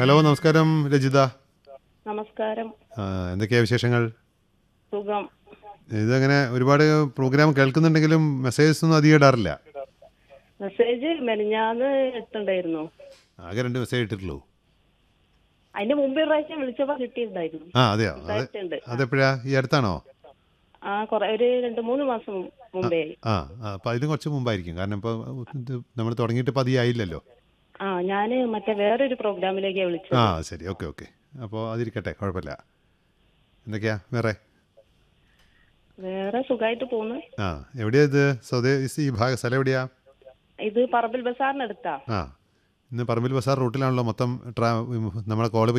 hello നമസ്കാരം രജിത നമസ്കാരം ആ, എന്തൊക്കെയാ വിശേഷങ്ങൾ സുഖം ഇതങ്ങനെ ഒരുപാട് പ്രോഗ്രാം കേൾക്കുന്നുണ്ടെങ്കിലും മെസ്സേജസ് ഒന്നും അധികം ഇടാറില്ല മെസ്സേജ് മെനഞ്ഞാന്ന് എത്തുണ്ടായിരുന്നു ആകെ രണ്ട് മെസ്സേജ് ഇട്ടിട്ടുള്ളൂ അതിന്റെ മുമ്പ് ഒരു പ്രാവശ്യം വിളിച്ചപ്പോ കിട്ടിയിട്ടുണ്ടായിരുന്നു ആ അതെയോ അത് ഇതായിട്ടുണ്ട് അതെപ്പോഴാ ഈ അടുത്താണോ ആ കൊറേ ഒരു രണ്ട് മൂന്ന് മാസം മുമ്പേ ആ ആ, അപ്പം അതിന് കുറച്ച് മുമ്പായിരിക്കും കാരണം ഇപ്പോൾ ഇത് നമ്മൾ തുടങ്ങിയിട്ട് ഇപ്പം അധികമായില്ലല്ലോ ആ ഞാന് മറ്റേ വേറൊരു പ്രോഗ്രാമിലേക്കാ വിളിച്ചത് ആ ശരി ഓക്കെ ഓക്കെ അപ്പോൾ അതിരിക്കട്ടെ കുഴപ്പമില്ല എന്തൊക്കെയാ വേറെ വേറെ സുഖമായിട്ട് പോന്നു ആ എവിടെയാ ഇത് സ്വദേശി ഈ ഭാഗ സ്ഥലം എവിടെയാ ഇത് പറമ്പിൽ ബസാറിനടുത്താ ആ ഇന്ന് പറമ്പിൽ ബസാർ റൂട്ടിലാണല്ലോ മൊത്തം ട്രാ നമ്മളെ കോള്